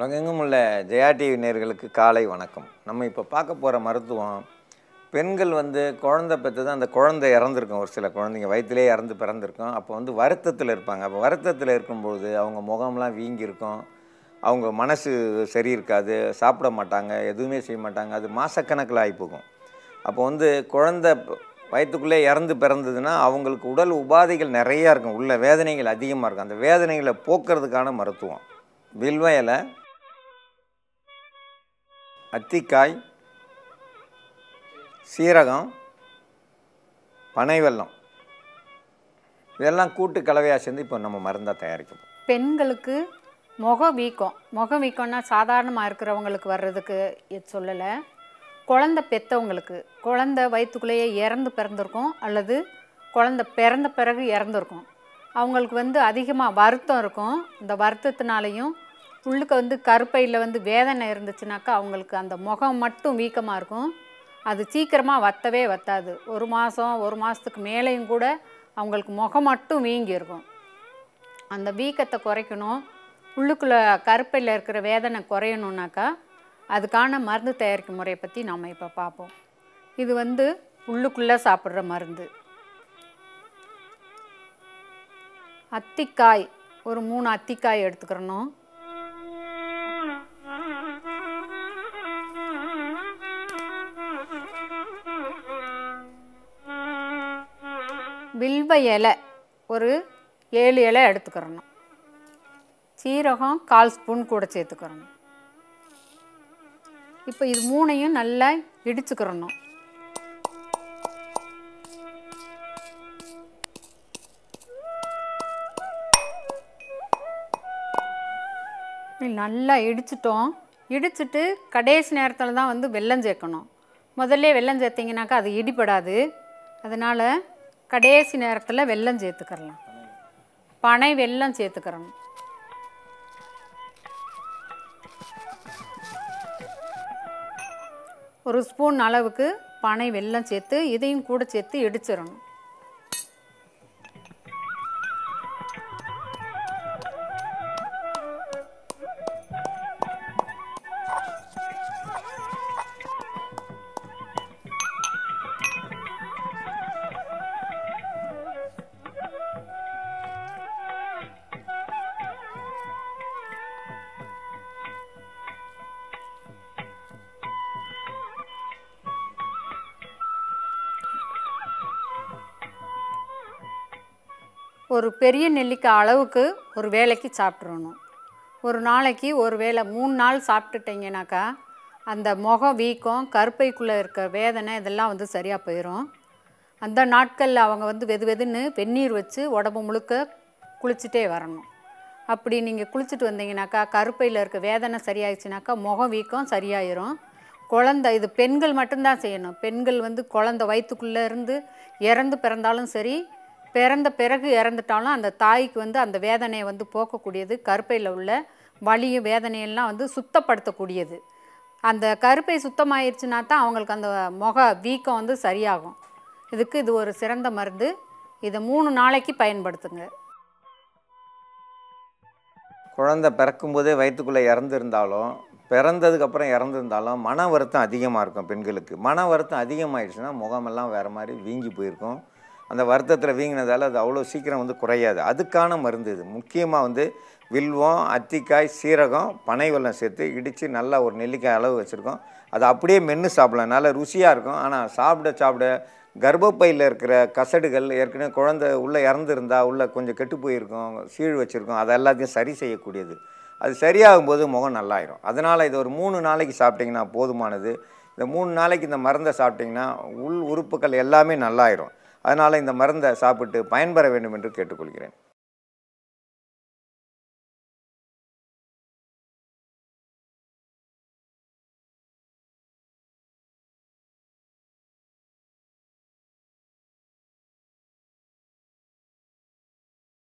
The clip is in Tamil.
உலகெங்கும் உள்ள ஜெயா டிவி நேயர்களுக்கு காலை வணக்கம் நம்ம இப்போ பார்க்க போகிற மருத்துவம் பெண்கள் வந்து குழந்தை பெற்றது அந்த குழந்தை இறந்துருக்கும் ஒரு சில குழந்தைங்க வயிற்றிலே இறந்து பிறந்திருக்கும் அப்போ வந்து வருத்தத்தில் இருப்பாங்க அப்போ வருத்தத்தில் இருக்கும்பொழுது அவங்க முகம்லாம் வீங்கியிருக்கும் அவங்க மனசு சரி இருக்காது சாப்பிட மாட்டாங்க எதுவுமே செய்ய மாட்டாங்க அது மாசக்கணக்கில் ஆகி போகும் அப்போ வந்து குழந்தை ப- வயித்துக்குள்ளே இறந்து பிறந்ததுன்னா அவங்களுக்கு உடல் உபாதைகள் நிறையா இருக்கும் உள்ள வேதனைகள் அதிகமாக இருக்கும் அந்த வேதனைகளை போக்குறதுக்கான மருத்துவம் வில்வ இலை அத்திக்காய் சீரகம் பனை வெல்லம் இதெல்லாம் கூட்டு கலவையாக சேர்ந்து இப்போ நம்ம மருந்தாக தயாரிக்கணும் பெண்களுக்கு முக வீக்கம் முக வீக்கம்னா சாதாரணமாக இருக்கிறவங்களுக்கு வர்றதுக்கு இது சொல்லலை குழந்த பெற்றவங்களுக்கு குழந்த வயிற்றுக்குள்ளேயே இறந்து பிறந்திருக்கும் அல்லது குழந்த பிறந்த பிறகு இறந்துருக்கும் அவங்களுக்கு வந்து அதிகமாக வருத்தம் இருக்கும் இந்த வருத்தத்தினாலையும் உள்ளுக்க வந்து கருப்பையில் வந்து வேதனை இருந்துச்சுனாக்கா அவங்களுக்கு அந்த முகம் மட்டும் வீக்கமாக இருக்கும் அது சீக்கிரமாக வத்தவே வத்தாது ஒரு மாதம் ஒரு மாதத்துக்கு மேலேயும் கூட அவங்களுக்கு முகம் மட்டும் வீங்கி இருக்கும் அந்த வீக்கத்தை குறைக்கணும் உள்ளுக்குள்ளே கருப்பையில் இருக்கிற வேதனை குறையணுன்னாக்கா அதுக்கான மருந்து தயாரிக்கும் முறையை பற்றி நாம் இப்போ பார்ப்போம் இது வந்து உள்ளுக்குள்ளே சாப்பிட்ற மருந்து அத்திக்காய் ஒரு மூணு அத்திக்காய் எடுத்துக்கிறணும் வில்வ இலை ஒரு ஏழு இலை எடுத்துக்கிறணும் சீரகம் கால் ஸ்பூன் கூட சேர்த்துக்கிறணும் இப்போ இது மூணையும் நல்லா இடிச்சுக்கிறணும் இது நல்லா இடிச்சிட்டோம் இடிச்சிட்டு கடைசி நேரத்தில் தான் வந்து வெல்லம் சேர்க்கணும் முதல்ல வெல்லம் சேர்த்திங்கனாக்கா அது இடிபடாது அதனால் கடைசி நேரத்தில் வெல்லம் சேர்த்துக்கிறலாம் பனை வெல்லம் சேர்த்துக்கிறணும் ஒரு ஸ்பூன் அளவுக்கு பனை வெல்லம் சேர்த்து இதையும் கூட சேர்த்து இடிச்சிடணும் ஒரு பெரிய நெல்லிக்காய் அளவுக்கு ஒரு வேளைக்கு சாப்பிட்றணும் ஒரு நாளைக்கு ஒரு வேளை மூணு நாள் சாப்பிட்டுட்டீங்கனாக்கா அந்த முகம் வீக்கம் கருப்பைக்குள்ளே இருக்க வேதனை இதெல்லாம் வந்து சரியாக போயிடும் அந்த நாட்களில் அவங்க வந்து வெது வெதுன்னு வெந்நீர் வச்சு உடம்பு முழுக்க குளிச்சுட்டே வரணும் அப்படி நீங்கள் குளிச்சுட்டு வந்தீங்கனாக்கா கருப்பையில் இருக்க வேதனை சரியாயிடுச்சுனாக்கா முகம் வீக்கம் சரியாயிரும் குழந்தை இது பெண்கள் மட்டும்தான் செய்யணும் பெண்கள் வந்து குழந்தை வயிற்றுக்குள்ளே இருந்து இறந்து பிறந்தாலும் சரி பிறந்த பிறகு இறந்துட்டாலும் அந்த தாய்க்கு வந்து அந்த வேதனையை வந்து போக்கக்கூடியது கருப்பையில் உள்ள வலியும் வேதனையெல்லாம் வந்து சுத்தப்படுத்தக்கூடியது அந்த கருப்பை சுத்தமாயிருச்சுனா தான் அவங்களுக்கு அந்த முக வீக்கம் வந்து சரியாகும் இதுக்கு இது ஒரு சிறந்த மருந்து இதை மூணு நாளைக்கு பயன்படுத்துங்க குழந்தை பிறக்கும்போதே வயிற்றுக்குள்ளே இறந்துருந்தாலும் பிறந்ததுக்கப்புறம் இறந்துருந்தாலும் மன வருத்தம் அதிகமாக இருக்கும் பெண்களுக்கு மன வருத்தம் அதிகமாகிடுச்சுன்னா முகமெல்லாம் வேறு மாதிரி வீங்கி போயிருக்கும் அந்த வருத்தத்தில் வீங்கினதால அது அவ்வளோ சீக்கிரம் வந்து குறையாது அதுக்கான மருந்து இது முக்கியமாக வந்து வில்வம் அத்திக்காய் சீரகம் பனை வெல்லம் சேர்த்து இடித்து நல்லா ஒரு நெல்லிக்காய் அளவு வச்சுருக்கோம் அதை அப்படியே மென்று சாப்பிடலாம் நல்லா ருசியாக இருக்கும் ஆனால் சாப்பிட சாப்பிட கர்ப்பப்பையில் இருக்கிற கசடுகள் ஏற்கனவே குழந்தை உள்ளே இறந்துருந்தா உள்ளே கொஞ்சம் கெட்டு போயிருக்கும் சீழ் வச்சுருக்கோம் அதை எல்லாத்தையும் சரி செய்யக்கூடியது அது சரியாகும் போது முகம் நல்லாயிரும் அதனால் இது ஒரு மூணு நாளைக்கு சாப்பிட்டிங்கன்னா போதுமானது இந்த மூணு நாளைக்கு இந்த மருந்தை சாப்பிட்டிங்கன்னா உள் உறுப்புகள் எல்லாமே நல்லாயிரும் அதனால் இந்த மருந்தை சாப்பிட்டு பயன்பெற வேண்டும் என்று கேட்டுக்கொள்கிறேன்